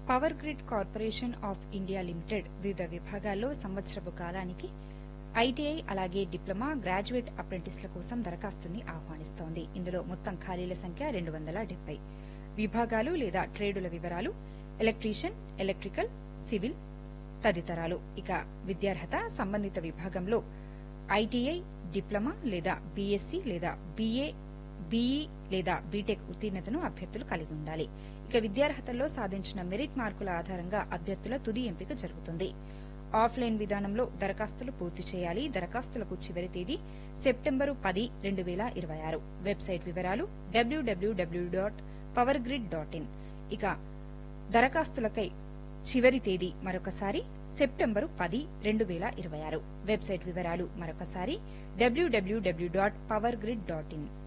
power grid corporation of India limited వివిధ విభాగాల్లో సంవత్సరపు కాలానికి ఐటీఐ అలాగే డిప్లొమా గ్రాడ్యుయేట్ అప్రెంటిస్ల కోసం దరఖాస్తుని ఆహ్వానిస్తోంది ఇందులో మొత్తం ఖాళీల సంఖ్య రెండు వందల డెబ్బై విభాగాలు లేదా ట్రేడుల వివరాలు ఎలక్ట్రీషియన్ ఎలక్ట్రికల్ సివిల్ తదితరాలు ఇక విద్యార్హత సంబంధిత విభాగంలో ఐటీఐ డిప్లొమా లేదా బీఎస్సీ లేదా బీఏ బీఈ లేదా బీటెక్ ఉత్తీర్ణతను అభ్యర్థులు కలిగి ఉండాలి ఇక విద్యార్హతల్లో సాధించిన మెరిట్ మార్కుల ఆధారంగా అభ్యర్థుల తుది ఎంపిక జరుగుతుంది ఆఫ్లైన్ విధానంలో దరఖాస్తులు పూర్తి చేయాలి దరఖాస్తులకు చివరి తేదీ సెప్టెంబరు పది రెండు వేల ఇరవై ఆరు వెబ్సైట్ వివరాలు WWW dot power grid dot in ఇక దరఖాస్తులకై చివరి తేదీ మరొకసారి సెప్టెంబరు పది రెండు వేల ఇరవై ఆరు వెబ్సైట్ వివరాలు మరొకసారి WWW dot power grid dot in